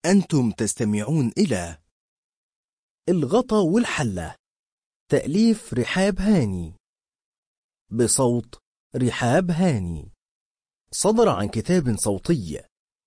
أنتم تستمعون إلى الغطا والحلة تأليف رحاب هاني بصوت رحاب هاني صدر عن كتاب صوتي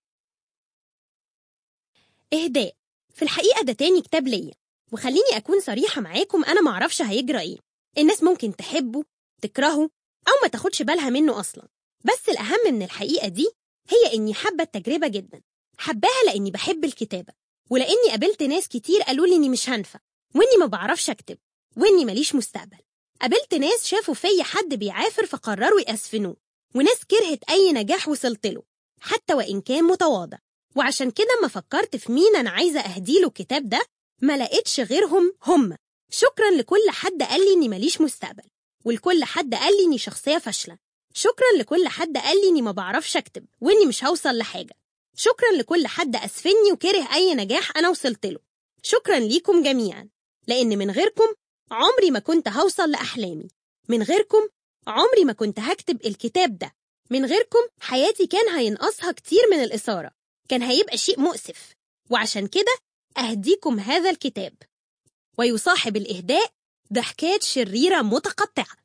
إهداء في الحقيقة ده تاني كتاب ليا وخليني أكون صريحة معاكم أنا معرفش هيجرى إيه الناس ممكن تحبه تكرهه أو ما تاخدش بالها منه أصلا بس الأهم من الحقيقة دي هي إني حابة التجربة جدا حباها لأني بحب الكتابة ولأني قابلت ناس كتير قالوا لي إني مش هنفع وإني ما بعرفش أكتب وإني ماليش مستقبل قابلت ناس شافوا فيا حد بيعافر فقرروا يأسفنوه وناس كرهت أي نجاح وصلت له حتى وإن كان متواضع وعشان كده ما فكرت في مين أنا عايزة أهديله الكتاب ده ما لقيتش غيرهم هم شكرا لكل حد قال لي إني ماليش مستقبل ولكل حد قال لي إني شخصية فاشلة شكرا لكل حد قال لي إني ما بعرفش أكتب وإني مش هوصل لحاجة شكرا لكل حد أسفني وكره أي نجاح أنا وصلت له شكرا ليكم جميعا لأن من غيركم عمري ما كنت هوصل لأحلامي من غيركم عمري ما كنت هكتب الكتاب ده من غيركم حياتي كان هينقصها كتير من الإثارة كان هيبقى شيء مؤسف وعشان كده أهديكم هذا الكتاب ويصاحب الإهداء ضحكات شريرة متقطعة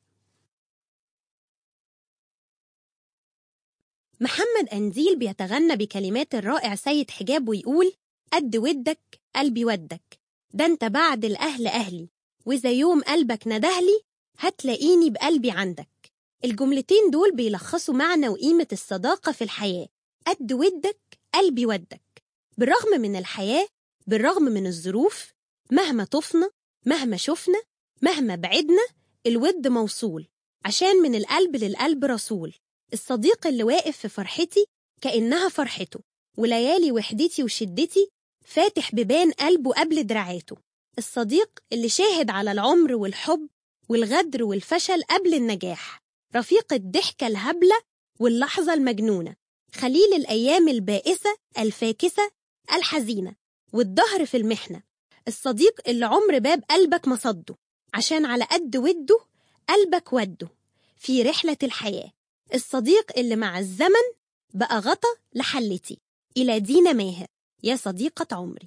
محمد أنزيل بيتغنى بكلمات الرائع سيد حجاب ويقول قد ودك قلبي ودك ده انت بعد الأهل أهلي وإذا يوم قلبك ندهلي هتلاقيني بقلبي عندك الجملتين دول بيلخصوا معنى وقيمة الصداقة في الحياة قد ودك قلبي ودك بالرغم من الحياة بالرغم من الظروف مهما طفنا مهما شفنا مهما بعدنا الود موصول عشان من القلب للقلب رسول الصديق اللي واقف في فرحتي كأنها فرحته وليالي وحدتي وشدتي فاتح ببان قلبه قبل دراعاته الصديق اللي شاهد على العمر والحب والغدر والفشل قبل النجاح رفيق الضحكة الهبلة واللحظة المجنونة خليل الأيام البائسة الفاكسة الحزينة والظهر في المحنة الصديق اللي عمر باب قلبك ما صده عشان على قد وده قلبك وده في رحلة الحياة الصديق اللي مع الزمن بقى غطى لحلتي إلى دينا ماهر يا صديقة عمري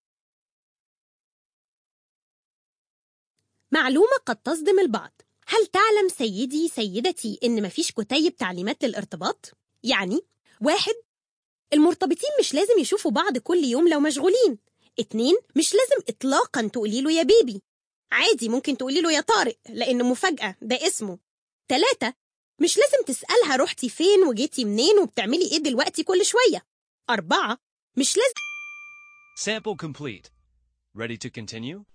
معلومة قد تصدم البعض هل تعلم سيدي سيدتي إن مفيش كتيب تعليمات للارتباط؟ يعني واحد المرتبطين مش لازم يشوفوا بعض كل يوم لو مشغولين اتنين مش لازم إطلاقا تقولي له يا بيبي عادي ممكن تقولي له يا طارق لأن مفاجأة ده اسمه تلاتة مش لازم تسألها رحتي فين وجيتي منين وبتعملي ايه دلوقتي كل شوية أربعة مش لازم Sample complete. Ready to continue?